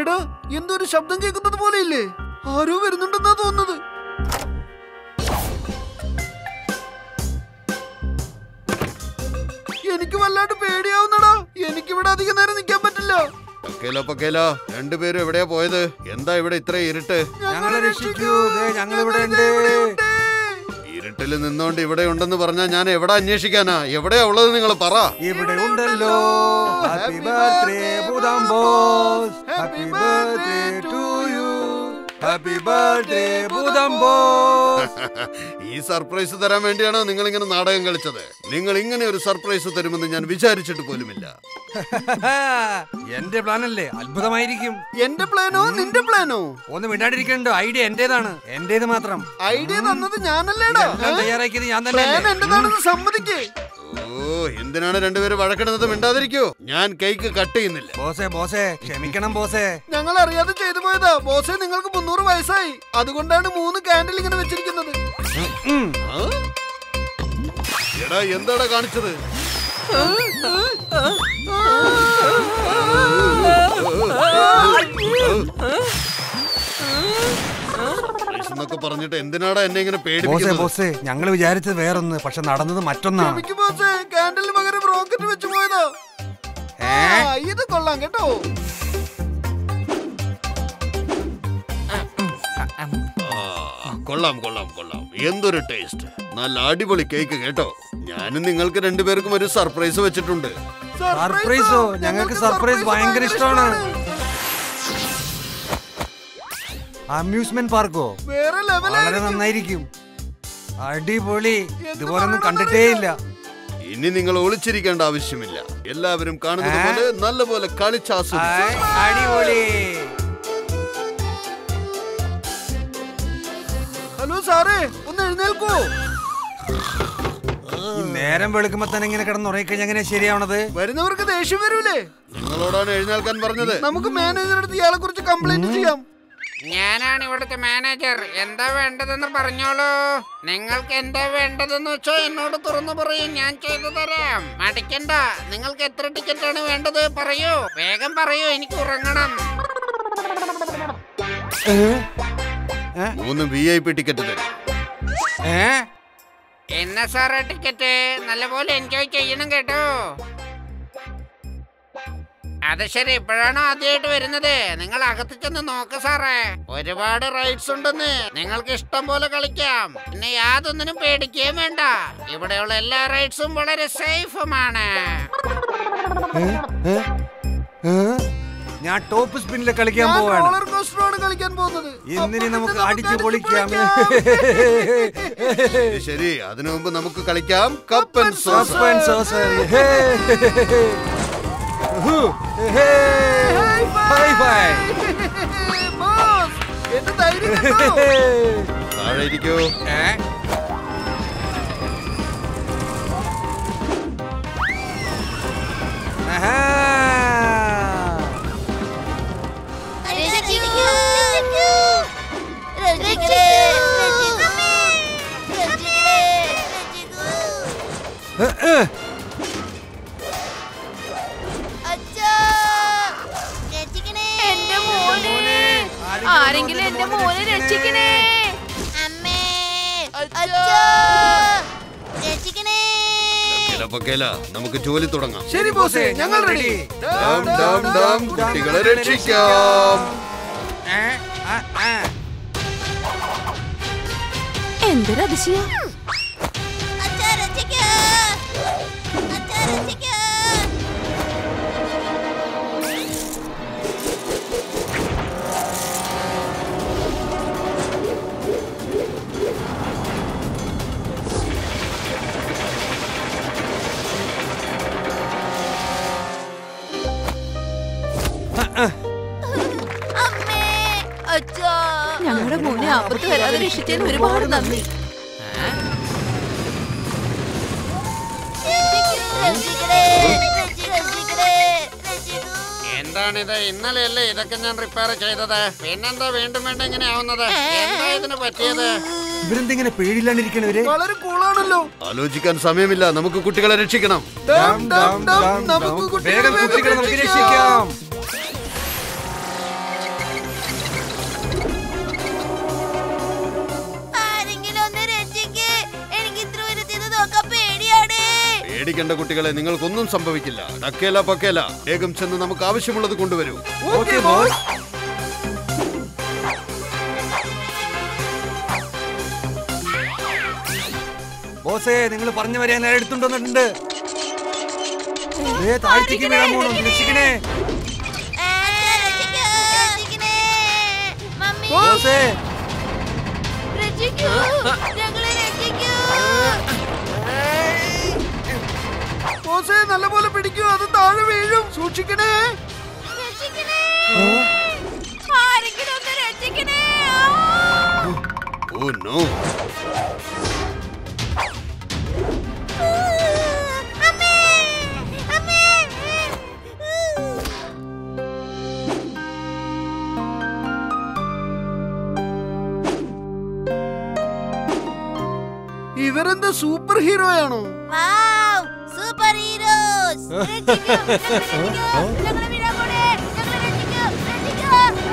എടാ എന്തോ ഒരു ശബ്ദം കേൾക്കുന്നത് പോലെ ഇല്ലേ ആരോ വരുന്നുണ്ടെന്നാ തോന്നുന്നത് എനിക്ക് വല്ലാണ്ട് പേടിയാവുന്നടാ എനിക്കിവിടെ അധികം നേരം നിൽക്കാൻ പറ്റില്ല പക്കേലോ പക്കേലോ രണ്ടുപേരും എവിടെയാ പോയത് എന്താ ഇവിടെ ഇത്ര ഇരുട്ട് ഞങ്ങളെ രക്ഷിക്കൂ ദേ ഞങ്ങൾ ഇവിടെ ഉണ്ട് ഇരുട്ടിൽ നിന്നോണ്ട് ഇവിടെ ഉണ്ടെന്ന് പറഞ്ഞാൽ ഞാൻ എവിടെ അന്വേഷിക്കാനാ എവിടെയാ ഉള്ളത് നിങ്ങൾ പറ ഇവിടെ ഉണ്ടല്ലോ ഹാപ്പി ബർത്ത്ഡേ ബുദാം boss happy birthday to you happy birthday ബുദാം ബോസ് ഈ സർപ്രൈസ് തരാൻ വേണ്ടിയാണോ നിങ്ങൾ ഇങ്ങനെ നാടകം കളിച്ചത് നിങ്ങൾ ഇങ്ങനെ ഒരു സർപ്രൈസ് തരുമെന്ന് ഞാൻ വിചാരിച്ചിട്ട് പോലുമില്ല എന്റെ പ്ലാൻ അല്ലേ അത്ഭുതമായിരിക്കും എന്റെ പ്ലാനോ നിന്റെ പ്ലാനോ ഒന്ന് മിണ്ടാണ്ടിരിക്കണ്ടോ ഐഡിയ എന്റേതാണ് എന്റേത് മാത്രം ഐഡിയ തന്നത് ഞാനല്ലേടാ എല്ലാം തയ്യാറാക്കിയത് ഞാൻ പ്ലാൻ തന്നെ എന്റേതാണെന്ന് സമ്മതിക്കേ ഓ എന്തിനാണ് രണ്ടുപേരും വഴക്കിടുന്നത് മിണ്ടാതിരിക്കോ ഞാൻ കേക്ക് കട്ട് ചെയ്യുന്നില്ല ബോസേ ബോസേ ക്ഷമിക്കണം ബോസേ ഞങ്ങൾ അറിയാതെ ചെയ്തു പോയതാ ബോസെ നിങ്ങൾക്ക് മുന്നൂറ് വയസ്സായി അതുകൊണ്ടാണ് മൂന്ന് കാൻഡിൽ ഇങ്ങനെ വെച്ചിരിക്കുന്നത് ഉം. ആ? എടാ എന്താടാ കാണിച്ചത് Surprise എന്നൊക്കെ പറഞ്ഞിട്ട് എന്തിനാടാ എന്നെ ഇങ്ങനെ ബോസേ പേടിപ്പിക്കുന്നത് ബോസേ ഞങ്ങൾ വിചാരിച്ചത് വേറൊന്ന് പക്ഷെ നടന്നത് മറ്റൊന്നാണ് ക്ഷമിക്ക് ബോസേ കാൻഡിലിന് പകരം റോക്കറ്റ് വെച്ച് പോയതാ ഏ? ആ, ഇത് കൊള്ളാം കേട്ടോ ആ, കൊള്ളാം കൊള്ളാം കൊള്ളാം എന്തൊരു ടേസ്റ്റ് നല്ല അടിപൊളി കേക്ക് കേട്ടോ ഞാനും നിങ്ങൾക്ക് രണ്ടുപേർക്കും ഒരു സർപ്രൈസ് വെച്ചിട്ടുണ്ട് സർപ്രൈസോ ഞങ്ങൾക്ക് സർപ്രൈസ് ഭയങ്കര ഇഷ്ടമാണ് അമ്യൂസ്മെന്റ് പാർക്കോ വേറെ വളരെ ലെവലായിരിക്കും നന്നായിരിക്കും അടിപൊളി ഇതുപോലൊന്നും കണ്ടിട്ടേ ഇല്ല ഇനി നിങ്ങൾ ഒളിച്ചിരിക്കേണ്ട ആവശ്യമില്ല എല്ലാവരും കാണുന്നത് പോലെ നല്ലപോലെ കളിച്ചാസ്വദിച്ചു ഹായ്, അടിപൊളി ഹലോ സാറേ ഒന്ന് എഴുന്നേൽക്കോ ഈ നേരം വെളുക്കുമ്പോ തന്നെ ഇങ്ങനെ കിടന്ന് ഉറങ്ങിക്കഴിഞ്ഞാൽ എങ്ങനെ ശരിയാവണത് വരുന്നവർക്ക് ദേഷ്യം വരൂലേ നിങ്ങളോടാണ് എഴുന്നേൽക്കാൻ പറഞ്ഞത് നമുക്ക് മാനേജറെടുത്ത് ഇയാളെ കുറിച്ച് കംപ്ലൈന്റ് ചെയ്യാം ഞാനാണ് ഇവിടുത്തെ മാനേജർ എന്താ വേണ്ടതെന്ന് പറഞ്ഞോളൂ നിങ്ങൾക്ക് എന്താ വേണ്ടതെന്ന് വെച്ചോ എന്നോട് തുറന്നു പറയൂ ഞാൻ ചെയ്തു തരാം മടിക്കണ്ട നിങ്ങൾക്ക് എത്ര ടിക്കറ്റ് ആണ് വേണ്ടത് പറയൂ വേഗം പറയൂ എനിക്ക് ഉറങ്ങണം മൂന്ന് വി ഐ പി ടിക്കറ്റ് തരും ഏ എന്നാ സാറേ ടിക്കറ്റ് നല്ലപോലെ എൻജോയ് ചെയ്യണം കേട്ടോ അത് ശരി ഇപ്പോഴാണോ ആദ്യമായിട്ട് വരുന്നത് നിങ്ങൾ അകത്ത് ചെന്ന് നോക്ക് സാറേ ഒരുപാട് റൈഡ്സ് ഉണ്ടെന്ന് നിങ്ങൾക്ക് ഇഷ്ടം പോലെ കളിക്കാം പിന്നെ യാതൊന്നിനും പേടിക്കുകയും വേണ്ട ഇവിടെയുള്ള എല്ലാ റൈഡ്സും വളരെ സേഫുമാണ് ഏ? ഞാൻ ടോപ്പ് സ്പിന്നിൽ കളിക്കാൻ ഞാൻ പോവാണ് റോളർ കോസ്റ്ററാണ് കളിക്കാൻ പോകുന്നത് ഇന്നിനി അപ്പൊ നമുക്ക് പിന്നെ അടിച്ചു നമുക്ക് പൊളിക്കാം ഇത് ശരി അതിനു മുമ്പ് നമുക്ക് കളിക്കാം കപ്പ് ആൻഡ് സോസ് സസ്പെൻസ് സോസറി. ഹേ. ഹു. ഹേ. High five. ബോസ്, എന്റെ ധൈര്യം കണ്ടോ? താഴെ ഇരിക്കൂ ഏ? ആഹാ. രക്ഷിക്കൂ രക്ഷിക്കൂ രക്ഷിക്കണേ രക്ഷിക്കണേ രക്ഷിക്കണേ രക്ഷിക്കൂ ഏ, ഏ. അച്ഛാ രക്ഷിക്കണേ എന്റെ മോനെ ആരെങ്കിലും എന്റെ മോനെ രക്ഷിക്കണേ അമ്മേ അച്ഛാ രക്ഷിക്കണേ പക്കേല പക്കേല നമുക്ക് ജോലി തുടങ്ങാം ശരി ബോസേ ഞങ്ങൾ റെഡി ഡാം ഡാം ഡാം കുട്ടികളെ രക്ഷിക്കാം ഏ? ആ, ആ. എന്തൊരു അതിശയ അച്ഛാ രക്ഷിക്കൂ അച്ഛാ രക്ഷിക്കൂ അമ്മേ അച്ഛാ ഞങ്ങളുടെ മോനെ ആപത്ത് വരാതെ രക്ഷിച്ചതിന് ഒരുപാട് നന്ദി രക്ഷിക്കണേ രക്ഷിക്കണേ രക്ഷിക്കൂ എന്താണിത് ഇന്നലെയല്ലേ ഇതൊക്കെ ഞാൻ റിപ്പയർ ചെയ്തത് പിന്നെന്താ വീണ്ടും വീണ്ടും ഇങ്ങനെ ആവുന്നത് എന്താ ഇതിന് പറ്റിയത് ഇവരെന്തിങ്ങനെ പേടിയില്ലാണ്ടിരിക്കണവര് വളരെ കൂളാണല്ലോ ആലോചിക്കാൻ സമയമില്ല നമുക്ക് കുട്ടികളെ രക്ഷിക്കണം ഡാം ഡാം ഡാം നമുക്ക് വേഗം കുട്ടികളെ കുട്ടികളെ നമുക്ക് രക്ഷിക്കാം. രക്ഷിക്കാം പേടിക്കേണ്ട കുട്ടികളെ നിങ്ങൾക്കൊന്നും സംഭവിക്കില്ല ഡക്കേല പക്കേല വേഗം ചെന്ന് നമുക്ക് ആവശ്യമുള്ളത് കൊണ്ടുവരൂ ഓക്കെ ബോസ് ബോസേ നിങ്ങൾ പറഞ്ഞു വരെ ഞാൻ എടുത്തുകൊണ്ട് വന്നിട്ടുണ്ട് ദേ, താഴ്ത്തേക്ക് വീഴാൻ പോണു രക്ഷിക്കണേ രക്ഷിക്കൂ. രക്ഷിക്കണേ. മമ്മി ബോസേ രക്ഷിക്കൂ ഞങ്ങളെ രക്ഷിക്കൂ ബോസേ നല്ലപോലെ പിടിക്കൂ അത് താഴെ വീഴും സൂക്ഷിക്കണേ രക്ഷിക്കണേ ആരെങ്കിലും ഒന്ന് രക്ഷിക്കണേ ആ. ഓ നോ അമ്മേ അമ്മേ ഇവരെന്താ സൂപ്പർ ഹീറോയാണോ വൗ സൂപ്പർ ഹീറോസ് രക്ഷിക്കൂ ഞങ്ങളെ വിടാൻ പോണേ ഞങ്ങളെ രക്ഷിക്കൂ രക്ഷിക്കൂ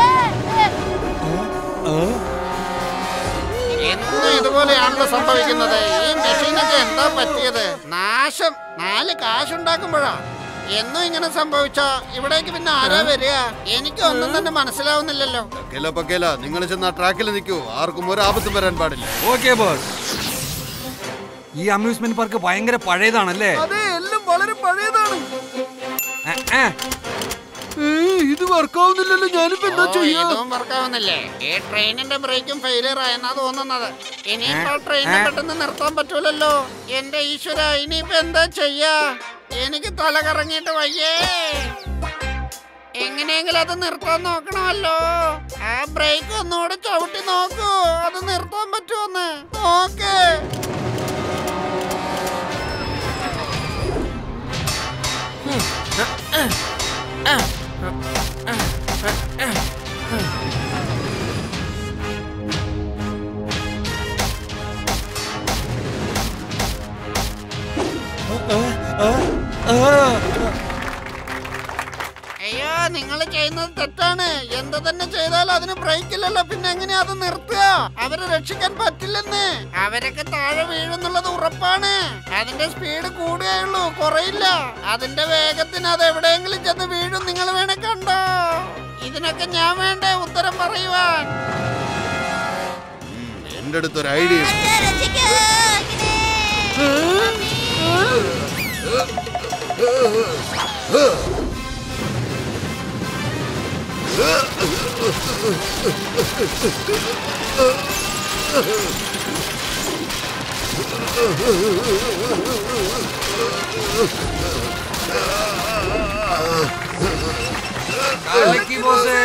ഏ, ഏ. എന്നും ഇതുപോലെയാണല്ലോ സംഭവിക്കുന്നത് ഈ മെഷീനൊക്കെ എന്താ പറ്റിയത് നാശം നാല് കാശുണ്ടാക്കുമ്പോഴാ എന്നും ഇങ്ങനെ സംഭവിച്ചോ ഇവിടേക്ക് പിന്നെ ആരാ വരിക എനിക്ക് ഒന്നും തന്നെ മനസ്സിലാവുന്നില്ലല്ലോ ഡക്കേല പക്കേല നിങ്ങൾ ചെന്ന് ആ ട്രാക്കിൽ നിൽക്കൂ ആർക്കും ഒരു ആപത്തും വരാൻ പാടില്ല ഓക്കെ ബോസ് ഈ അമ്യൂസ്മെന്റ് പാർക്ക് ഭയങ്കര പഴയതാണല്ലേ അതെ എല്ലാം വളരെ പഴയതാണ് ആ, ആ. ഏയ്, ഇത് വർക്കാവുന്നില്ലല്ലോ ഞാനിപ്പോ എന്താ ഓ, ചെയ്യാ ഇതും വർക്കാവുന്നില്ലേ ഈ ട്രെയിനിന്റെ ബ്രേക്കും ഫെയിലിയർ ആയെന്നാ തോന്നുന്നത് ഇനിയിപ്പോ ട്രെയിനെ ഏ? പെട്ടെന്ന് നിർത്താൻ പറ്റൂലല്ലോ എന്റെ ഈശ്വര ഇനിയിപ്പോ എന്താ ചെയ്യാ എനിക്ക് തല കറങ്ങിയിട്ട് വയ്യേ എങ്ങനെയെങ്കിലും അത് നിർത്താൻ നോക്കണമല്ലോ ആ ബ്രേക്ക് ഒന്നുകൂടെ ചവിട്ടി നോക്കൂ അത് നിർത്താൻ പറ്റുമോന്ന് നോക്ക് അയ്യോ നിങ്ങൾ ചെയ്യുന്നത് തെറ്റാണ് എന്ത് തന്നെ ചെയ്താലും അതിന് ബ്രേക്ക് ഇല്ലല്ലോ പിന്നെ എങ്ങനെയാ അത് നിർത്തുക അവരെ രക്ഷിക്കാൻ പറ്റില്ലെന്ന് അവരൊക്കെ താഴെ വീഴുന്നുള്ളത് ഉറപ്പാണ് അതിന്റെ സ്പീഡ് കൂടുകയുള്ളൂ കുറയില്ല അതിന്റെ വേഗത്തിന് അത് എവിടെയെങ്കിലും ചെന്ന് വീഴും നിങ്ങൾ വേണേ കണ്ടോ ഇതിനൊക്കെ ഞാൻ വേണ്ടേ ഉത്തരം പറയുവാൻ എന്റെ അടുത്തൊരു ഐഡിയ ഉണ്ട്. അച്ഛാ, രക്ഷിക്കൂ ഇങ്ങനെ. കലക്കി ബോസേ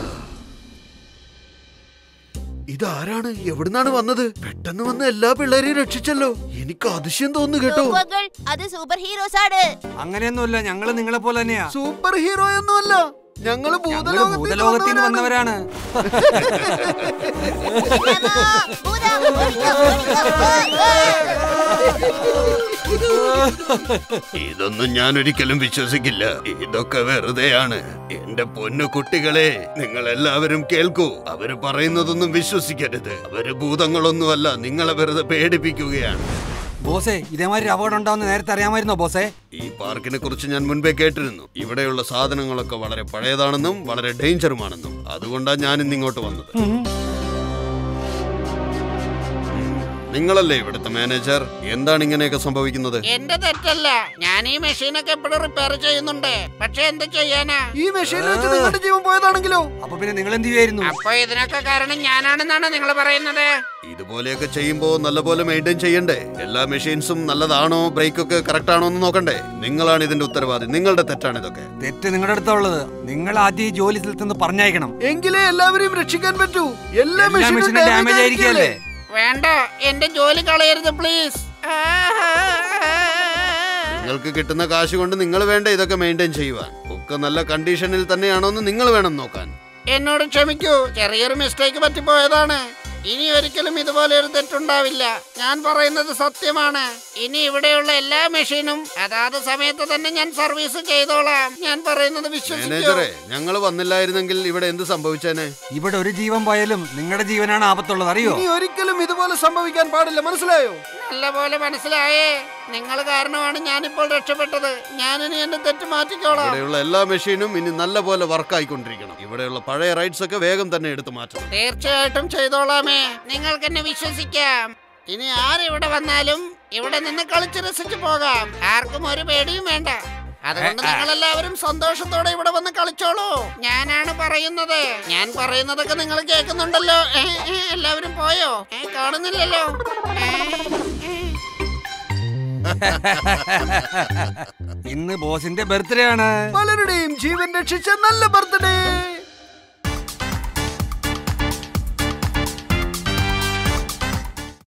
ഇതാരാണ് എവിടുന്നാണ് വന്നത് പെട്ടെന്ന് വന്ന് എല്ലാ പിള്ളേരെയും രക്ഷിച്ചല്ലോ എനിക്ക് അതിശയം തോന്നുന്നു കേട്ടോ സൂപ്പർഗേൾ, അത് സൂപ്പർ ഹീറോസ് ആണ് അങ്ങനെയൊന്നുമില്ല ഞങ്ങള് നിങ്ങളെ പോലെ തന്നെയാ സൂപ്പർ ഹീറോ ഒന്നുമല്ല ഞങ്ങള് ഞങ്ങള് ഭൂതലോകത്തിൽ നിന്ന് വന്നവരാണ് ഭൂതമോ, ഭൂതം, ഓടിക്കോ, ഓടിക്കോ, ഓ, ഓ. ഇതൊന്നും ഞാൻ ഒരിക്കലും വിശ്വസിക്കില്ല ഇതൊക്കെ വെറുതെയാണ് എന്റെ പൊന്നു കുട്ടികളെ നിങ്ങൾ എല്ലാവരും കേൾക്കൂ അവര് പറയുന്നതൊന്നും വിശ്വസിക്കരുത് അവര് ഭൂതങ്ങളൊന്നുമല്ല നിങ്ങളെ വെറുതെ പേടിപ്പിക്കുകയാണ് ബോസേ ഇതേമാതിരി അപകടം ഉണ്ടാവുന്ന നേരത്തെ അറിയാമായിരുന്നോ ബോസേ ഈ പാർക്കിനെ കുറിച്ച് ഞാൻ മുൻപേ കേട്ടിരുന്നു ഇവിടെയുള്ള സാധനങ്ങളൊക്കെ വളരെ പഴയതാണെന്നും വളരെ ഡേഞ്ചറുമാണെന്നും അതുകൊണ്ടാണ് ഞാൻ ഇന്ന് ഇങ്ങോട്ട് വന്നത് ഉം. നിങ്ങളല്ലേ ഇവിടുത്തെ മാനേജർ എന്താണ് ഇങ്ങനെയൊക്കെ സംഭവിക്കുന്നത് എന്റെ തെറ്റല്ല ഞാൻ ഈ മെഷീനൊക്കെ എപ്പോഴും റിപ്പയർ ചെയ്യുന്നുണ്ട് പക്ഷെ എന്ത് ചെയ്യാനാ ഈ മെഷീനിൽ വെച്ച് നിങ്ങളുടെ ജീവൻ പോയതാണെങ്കിലോ അപ്പൊ പിന്നെ നിങ്ങൾ എന്ത് ചെയ്യുമായിരുന്നു അപ്പൊ ഇതിനൊക്കെ കാരണം ഞാനാണെന്നാണ് നിങ്ങൾ പറയുന്നത് ഇതുപോലെയൊക്കെ ചെയ്യുമ്പോ നല്ലപോലെ മെയിൻറ്റെയിൻ ചെയ്യണ്ടേ എല്ലാ മെഷീൻസും നല്ലതാണോ ബ്രേക്ക് ഒക്കെ കറക്റ്റ് ആണോ എന്ന് നോക്കണ്ടേ നിങ്ങളാണ് ഇതിന്റെ ഉത്തരവാദി നിങ്ങളുടെ തെറ്റാണ് ഇതൊക്കെ തെറ്റ് നിങ്ങളുടെ അടുത്താ ഉള്ളത് നിങ്ങൾ ആദ്യം ഈ ജോലി സ്ഥലത്ത് നിന്ന് പറഞ്ഞയക്കണം എങ്കിലേ എല്ലാവരെയും രക്ഷിക്കാൻ പറ്റൂ എല്ലാ എല്ലാ മെഷീനും മെഷീനും ഡാമേജ് ഡാമേജ് ആയിരിക്കല്ലേ ആയിരിക്കല്ലേ വേണ്ട എന്റെ ജോലി കളയരുത് പ്ലീസ് നിങ്ങൾക്ക് കിട്ടുന്ന കാശ് കൊണ്ട് നിങ്ങൾ വേണ്ട ഇതൊക്കെ മെയിൻറ്റെയിൻ ചെയ്യുവാൻ ഒക്കെ നല്ല കണ്ടീഷനിൽ തന്നെയാണോ എന്ന് നിങ്ങൾ വേണം നോക്കാൻ എന്നോട് ക്ഷമിക്കൂ ചെറിയൊരു മിസ്റ്റേക്ക് പറ്റിപ്പോയതാണ് ഇനി ഒരിക്കലും ഇതുപോലെ ഒരു തെറ്റുണ്ടാവില്ല ഞാൻ പറയുന്നത് സത്യമാണ് ഇനി ഇവിടെയുള്ള എല്ലാ മെഷീനും അതാത് സമയത്ത് തന്നെ ഞാൻ സർവീസ് ചെയ്തോളാം ഞാൻ പറയുന്നത് വിശ്വസിക്കൂ മാനേജറെ ഞങ്ങൾ വന്നില്ലായിരുന്നെങ്കിൽ ഇവിടെ എന്ത് സംഭവിച്ചേനെ ഇവിടെ ഒരു ജീവൻ പോയാലും നിങ്ങളുടെ ജീവനാണ് ആപത്തുള്ളത് അറിയോ ഇനി ഒരിക്കലും ഇതുപോലെ സംഭവിക്കാൻ പാടില്ല മനസ്സിലായോ നല്ലപോലെ മനസ്സിലായേ നിങ്ങൾ കാരണമാണ് ഞാനിപ്പോൾ രക്ഷപ്പെട്ടത് ഞാനിനി എന്റെ തെറ്റ് മാറ്റിക്കോളാം ഇവിടെയുള്ള എല്ലാ മെഷീനും ഇനി നല്ല പോലെ വർക്ക് ആയിക്കൊണ്ടിരിക്കണം ഇവിടെയുള്ള പഴയ റൈഡ്സ് ഒക്കെ വേഗം തന്നെ എടുത്ത് മാറ്റണം തീർച്ചയായിട്ടും ചെയ്തോളാമേ നിങ്ങൾക്ക് എന്നെ വിശ്വസിക്കാം ഇനി ആരിവിടെ വന്നാലും ഇവിടെ നിന്ന് കളിച്ച് രസിച്ചു പോകാം ആർക്കും ഒരു പേടിയും വേണ്ട അതുകൊണ്ട് നിങ്ങൾ എല്ലാവരും സന്തോഷത്തോടെ ഇവിടെ വന്ന് കളിച്ചോളൂ ഞാനാണ് പറയുന്നത് ഞാൻ പറയുന്നതൊക്കെ നിങ്ങൾ കേൾക്കുന്നുണ്ടല്ലോ ഏ, ഏ, എല്ലാവരും പോയോ ഏ, കാണുന്നില്ലല്ലോ ഏ, ഏ. ഇന്ന് ബോസിന്റെ ബർത്ത്ഡേ ആണ് പലരുടെയും ജീവൻ രക്ഷിച്ച നല്ല ബർത്ത്ഡേ